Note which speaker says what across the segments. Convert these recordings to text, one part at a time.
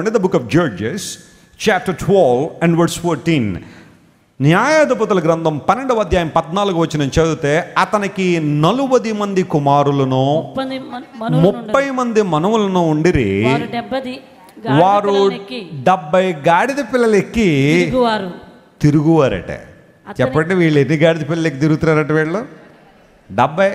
Speaker 1: చెప్పండి the Book of Judges chapter twelve and words fourteen న్యాయాధిపతుల గ్రంథం పన్నెండవ అధ్యాయం పద్నాలుగు వచ్చిన చదివితే అతనికి నలువది మంది కుమారులను
Speaker 2: ముప్పది మన- మనువులు
Speaker 1: ముప్పై మంది మనవులను ఉండిరి
Speaker 2: వారు డెబ్బది
Speaker 1: వారు
Speaker 2: ఎక్కి
Speaker 1: డెబ్బై గాడిద పిల్లలు ఎక్కి
Speaker 2: తిరుగువారు
Speaker 1: తిరుగువారట చెప్పండి వీళ్ళు ఎన్ని గాడిద పిల్లలు ఎక్కి తిరుగుతున్నారట వీళ్ళు డెబ్బై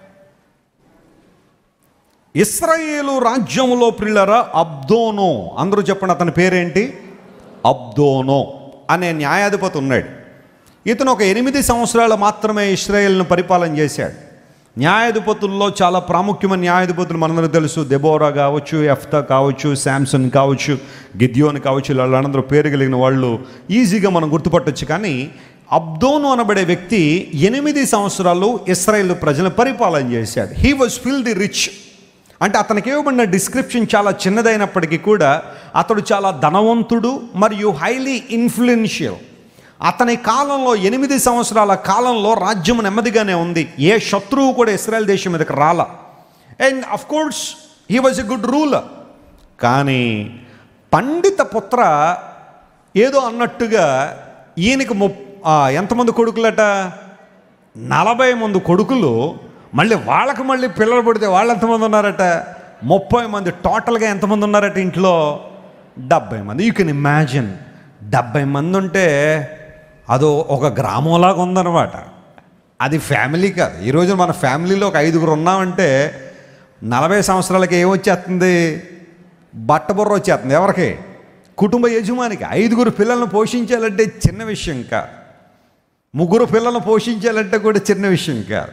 Speaker 1: ఇస్రాయేలు రాజ్యంలో ప్రిల్లరా అబ్దోనో అందరూ చెప్పండి అతని పేరేంటి అబ్దోనో అనే న్యాయాధిపతి ఉన్నాడు ఇతను ఒక ఎనిమిది సంవత్సరాలు మాత్రమే ఇస్రాయేల్ను పరిపాలన చేశాడు న్యాయాధిపతుల్లో చాలా ప్రాముఖ్యమైన న్యాయాధిపతులు మనందరూ తెలుసు దెబోరా కావచ్చు ఎఫ్తా కావచ్చు శాంసన్ కావచ్చు గిద్యోన్ కావచ్చు వాళ్ళందరూ పేరు కలిగిన వాళ్ళు ఈజీగా మనం గుర్తుపట్టొచ్చు కానీ అబ్దోను అనబడే వ్యక్తి ఎనిమిది సంవత్సరాలు ఇస్రాయేల్ ప్రజలను పరిపాలన చేశాడు he was filthy rich అంటే అతనికి ఇవ్వబడిన డిస్క్రిప్షన్ చాలా చిన్నదైనప్పటికీ కూడా అతడు చాలా ధనవంతుడు మరియు హైలీ ఇన్ఫ్లుయెన్షియల్ అతని కాలంలో ఎనిమిది సంవత్సరాల కాలంలో రాజ్యం నెమ్మదిగానే ఉంది ఏ శత్రువు కూడా ఇస్రాయల్ దేశం మీదకి రాల and of course he was a good ruler కానీ పండిత పుత్ర ఏదో అన్నట్టుగా ఈయనకి ముప్ ఆ, ఎంతమంది కొడుకులట నలభై మంది కొడుకులు మళ్ళీ వాళ్ళకి మళ్ళీ పిల్లలు పుడితే వాళ్ళు ఎంతమంది ఉన్నారట ముప్పై మంది టోటల్గా ఎంతమంది ఉన్నారట ఇంట్లో డెబ్బై మంది యూ కెన్ ఇమాజిన్ డెబ్బై మంది ఉంటే అదో ఒక గ్రామంలాగా ఉందన్నమాట అది ఫ్యామిలీ కాదు ఈరోజు మన ఫ్యామిలీలో ఒక ఐదుగురు ఉన్నామంటే నలభై సంవత్సరాలకి ఏమొచ్చేస్తుంది బట్టబుర్ర వచ్చేస్తుంది ఎవరికి కుటుంబ యజమానికి ఐదుగురు పిల్లల్ని పోషించాలంటే చిన్న విషయం కాదు ముగ్గురు పిల్లలను పోషించాలంటే కూడా చిన్న విషయం కాదు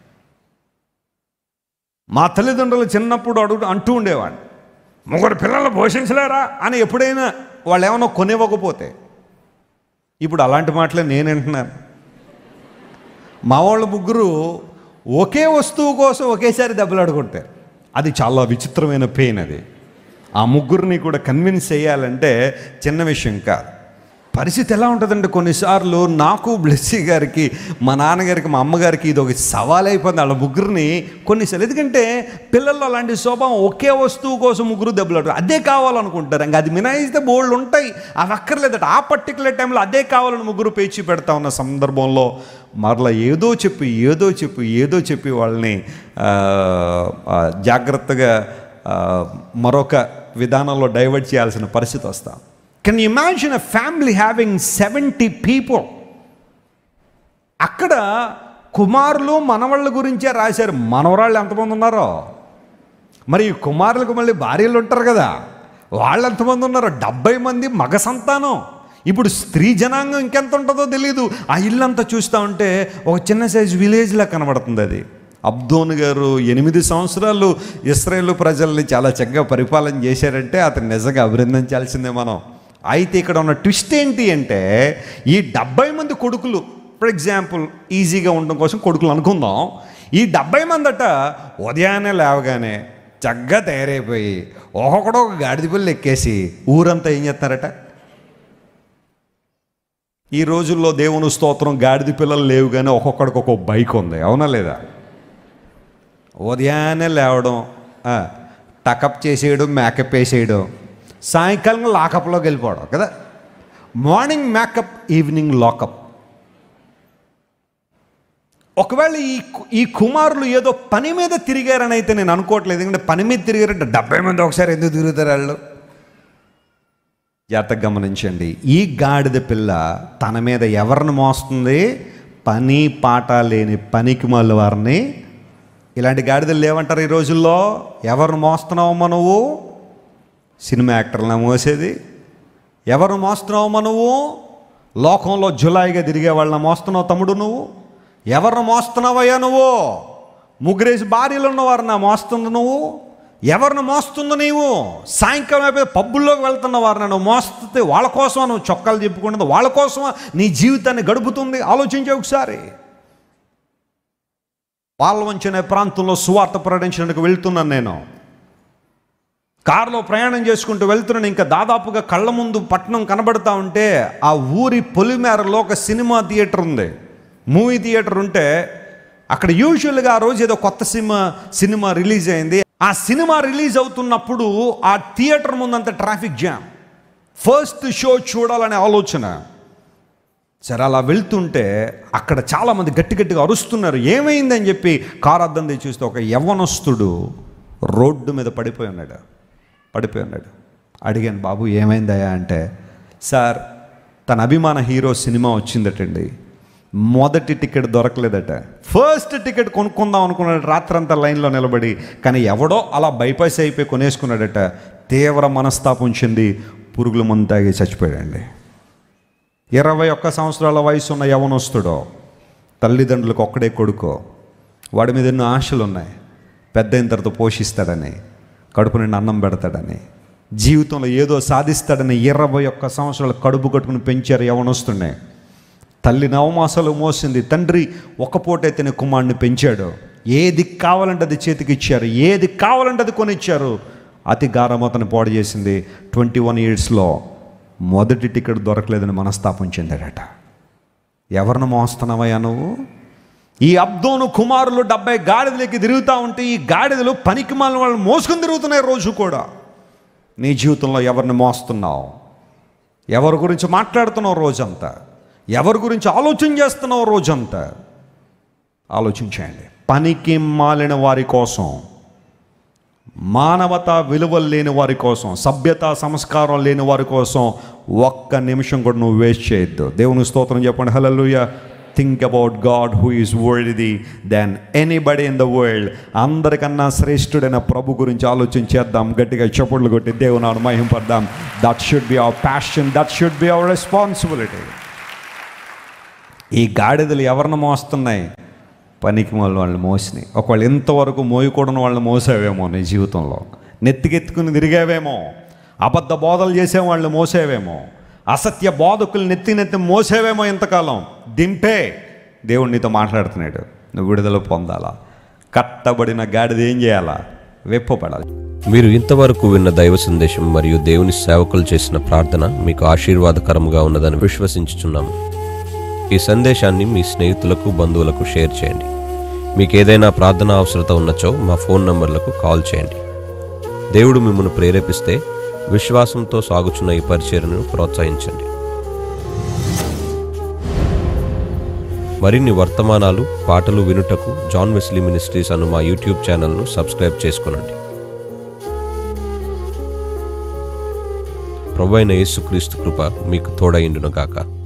Speaker 1: మా తల్లిదండ్రులు చిన్నప్పుడు అడుగు అంటూ ఉండేవాడిని ముగ్గురు పిల్లలను పోషించలేరా అని ఎప్పుడైనా వాళ్ళు ఏమన్నా కొనివ్వకపోతే ఇప్పుడు అలాంటి మాటలే నేను వింటున్నాను మా వాళ్ళు ముగ్గురు ఒకే వస్తువు కోసం ఒకేసారి దెబ్బలాడుకుంటారు అది చాలా విచిత్రమైన పెయిన్ అది ఆ ముగ్గురిని కూడా కన్విన్స్ చేయాలంటే చిన్న విషయం కాదు పరిస్థితి ఎలా ఉంటుందంటే కొన్నిసార్లు నాకు బ్లెస్సీ గారికి మా నాన్నగారికి మా అమ్మగారికి ఇది ఒక సవాల్ అయిపోయింది వాళ్ళ ముగ్గురిని కొన్నిసార్లు ఎందుకంటే పిల్లల్లో అలాంటి స్వభావం ఒకే వస్తువు కోసం ముగ్గురు దెబ్బలాడు అదే కావాలనుకుంటారు ఇంకా అది మినాయిస్తే బోల్డ్ ఉంటాయి అవి అక్కర్లేదట ఆ పర్టికులర్ టైంలో అదే కావాలని ముగ్గురు పేచి పెడతా ఉన్న సందర్భంలో మరలా ఏదో చెప్పి ఏదో చెప్పి ఏదో చెప్పి వాళ్ళని ఆ, ఆ, జాగ్రత్తగా ఆ, మరొక విధానంలో డైవర్ట్ చేయాల్సిన పరిస్థితి వస్తాం can imagine a family having seventy people అక్కడ కుమారులు మనవాళ్ళ గురించే రాశారు మనవరాళ్ళు ఎంతమంది ఉన్నారో మరి ఈ కుమారులకు మళ్ళీ భార్యలు ఉంటారు కదా వాళ్ళు ఎంతమంది ఉన్నారో డెబ్బై మంది మగ సంతానం ఇప్పుడు స్త్రీ జనాంగం ఇంకెంత ఉంటుందో తెలియదు ఆ ఇల్లంతా చూస్తూ ఉంటే ఒక చిన్న సైజు విలేజ్లా కనబడుతుంది అది అబ్దోన్ గారు ఎనిమిది సంవత్సరాలు ఇస్రాయేల్ ప్రజల్ని చాలా చక్కగా పరిపాలన చేశారంటే అతను నిజంగా అభినందించాల్సిందే మనం అయితే ఇక్కడ ఉన్న ట్విస్ట్ ఏంటి అంటే ఈ డెబ్బై మంది కొడుకులు ఫర్ ఎగ్జాంపుల్ ఈజీగా ఉండడం కోసం కొడుకులు అనుకుందాం ఈ డెబ్బై మంది అట ఉదయాన్నే లేవగానే చక్కగా తయారైపోయి ఒక్కొక్కడు ఒక గాడిద పిల్లలు ఎక్కేసి ఊరంతా ఏం చేస్తారట ఈ రోజుల్లో దేవుని స్తోత్రం గాడిద పిల్లలు లేవు కానీ ఒక్కొక్కడికి ఒక్కొక్క బైక్ ఉంది అవునా లేదా ఉదయాన్నే లేవడం ఆ, టకప్ చేసేయడం మేకప్ వేసేయడం సాయంకాలం లాకప్లోకి వెళ్ళిపోవడం కదా మార్నింగ్ మేకప్ ఈవినింగ్ లాకప్ ఒకవేళ ఈ కు- ఈ కుమారులు ఏదో పని మీద తిరిగారని అయితే నేను అనుకోవట్లేదు ఎందుకంటే పని మీద తిరిగారంటే డెబ్బై మంది ఒకసారి ఎందుకు తిరుగుతారు వాళ్ళు జాగ్రత్తగా గమనించండి ఈ గాడిద పిల్ల తన మీద ఎవరిని మోస్తుంది పని పాట లేని పనికి మళ్ళీ వారిని ఇలాంటి గాడిదలు లేవంటారు ఈ రోజుల్లో ఎవరిని మోస్తున్నావమ్మా నువ్వు సినిమా యాక్టర్లను మోసేది ఎవరు మోస్తున్నావమ్మా నువ్వు లోకంలో జులాయిగా తిరిగే వాళ్ళని మోస్తున్నావు తమ్ముడు నువ్వు ఎవరిని మోస్తున్నావయ్యా నువ్వు ముగ్గురేసి భార్యలు ఉన్నవారిని మోస్తుంది నువ్వు ఎవరిని మోస్తుంది నీవు సాయంకాలం అయిపోయి పబ్బుల్లోకి వెళ్తున్న వారిని నువ్వు మోస్తుంది వాళ్ళ కోసమా నువ్వు చొక్కాలు చెప్పుకున్నది వాళ్ళ కోసమా నీ జీవితాన్ని గడుపుతుంది ఆలోచించే ఒకసారి పాల్వంచి అనే ప్రాంతంలో సువార్త ప్రకటించడానికి వెళ్తున్నాను నేను కారులో ప్రయాణం చేసుకుంటూ వెళ్తున్నాను ఇంకా దాదాపుగా కళ్ళ ముందు పట్టణం కనబడతా ఉంటే ఆ ఊరి పొలిమేరలో ఒక సినిమా థియేటర్ ఉంది మూవీ థియేటర్ ఉంటే అక్కడ యూజువల్గా ఆ రోజు ఏదో కొత్త సినిమా సినిమా రిలీజ్ అయింది ఆ సినిమా రిలీజ్ అవుతున్నప్పుడు ఆ థియేటర్ ముందంత ట్రాఫిక్ జామ్ ఫస్ట్ షో చూడాలనే ఆలోచన సరే అలా వెళ్తుంటే అక్కడ చాలామంది గట్టి గట్టిగా అరుస్తున్నారు ఏమైందని చెప్పి కారు అద్దం తెచ్చి చూస్తే ఒక యవ్వనస్తుడు రోడ్డు మీద పడిపోయి ఉన్నాడు పడిపోయి ఉన్నాడు అడిగాను బాబు ఏమైందయ్యా అంటే సార్ తన అభిమాన హీరో సినిమా వచ్చిందటండి మొదటి టికెట్ దొరకలేదట ఫస్ట్ టికెట్ కొనుక్కుందాం అనుకున్నాడు రాత్రంతా లైన్లో నిలబడి కానీ ఎవడో అలా బైపాస్ అయిపోయి కొనేసుకున్నాడట తీవ్ర మనస్తాపం చెంది పురుగుల మందు తాగి చచ్చిపోయాడండి ఇరవై ఒక్క సంవత్సరాల వయసు ఉన్న యవనస్తుడో తల్లిదండ్రులకు ఒక్కడే కొడుకో వాడి మీద ఎన్నో ఆశలు ఉన్నాయి పెద్ద అయిన తర్వాత పోషిస్తాడని కడుపు నిండి అన్నం పెడతాడని జీవితంలో ఏదో సాధిస్తాడని ఇరవై ఒక్క సంవత్సరాలు కడుపు కట్టుకుని పెంచారు యవనొస్తుండే తల్లి నవమాసాలు మోసింది తండ్రి ఒక పూటైతేనే కుమారుడిని పెంచాడు ఏది కావాలంటే అది చేతికి ఇచ్చారు ఏది కావాలంటే అది కొనిచ్చారు అతి గారమతను పాడు చేసింది ట్వంటీ వన్ ఇయర్స్లో మొదటి టికెట్ దొరకలేదని మనస్తాపం చెందాడట ఎవరిని మోస్తున్నావయ్యా నువ్వు ఈ అబ్దోను కుమారులు డెబ్బై గాడిదలకి తిరుగుతూ ఉంటే ఈ గాడిదలు పనికి మాలిన వాళ్ళు మోసుకుని తిరుగుతున్నాయి రోజు కూడా నీ జీవితంలో ఎవరిని మోస్తున్నావు ఎవరి గురించి మాట్లాడుతున్నావు రోజంతా ఎవరి గురించి ఆలోచన చేస్తున్నావు రోజంతా ఆలోచించండి పనికి మాలిన వారి కోసం మానవత విలువలు లేని వారి కోసం సభ్యత సంస్కారం లేని వారి కోసం ఒక్క నిమిషం కూడా నువ్వు వేస్ట్ చేయొద్దు దేవుని స్తోత్రం చెప్పండి hallelujah think about God who is world than anybody in the world అందరికన్నా శ్రేష్ఠుడైన ప్రభు గురించి ఆలోచన చేద్దాం గట్టిగా చప్పుళ్ళు కొట్టి దేవునాడు మహింపడదాం that should be our passion that should be our responsibility ఈ గాడిదలు ఎవరిని మోస్తున్నాయి పనికి వాళ్ళు వాళ్ళని మోసినాయి ఒకవేళ ఇంతవరకు మోయకూడని వాళ్ళని మోసావేమో నీ జీవితంలో నెత్తికెత్తుకుని తిరిగావేమో అబద్ధ బోధలు చేసే వాళ్ళని మోసేవేమో అసత్య బోధకులు నెత్తి నెత్తి మోసేవేమో ఇంతకాలం దింపే దేవుడు నీతో మాట్లాడుతున్నాడు నువ్వు విడుదల పొందాలా కట్టబడిన గాడిద ఏం చేయాలా వెప్పబడాలి
Speaker 3: మీరు ఇంతవరకు విన్న దైవ సందేశం మరియు దేవుని సేవకులు చేసిన ప్రార్థన మీకు ఆశీర్వాదకరంగా ఉన్నదని విశ్వసించుచున్నాము ఈ సందేశాన్ని మీ స్నేహితులకు బంధువులకు షేర్ చేయండి మీకు ఏదైనా ప్రార్థన అవసరత ఉన్నచో మా ఫోన్ నంబర్లకు కాల్ చేయండి దేవుడు మిమ్మల్ని ప్రేరేపిస్తే విశ్వాసంతో సాగుచున్న ఈ పరిచర్ను ప్రోత్సహించండి మరిన్ని వర్తమానాలు పాటలు వినుటకు జాన్ వెస్లీ మినిస్ట్రీస్ అను మా యూట్యూబ్ ఛానల్ను సబ్స్క్రైబ్ చేసుకునండి ప్రభు అయిన యేసుక్రీస్తు కృప మీకు తోడైండును గాక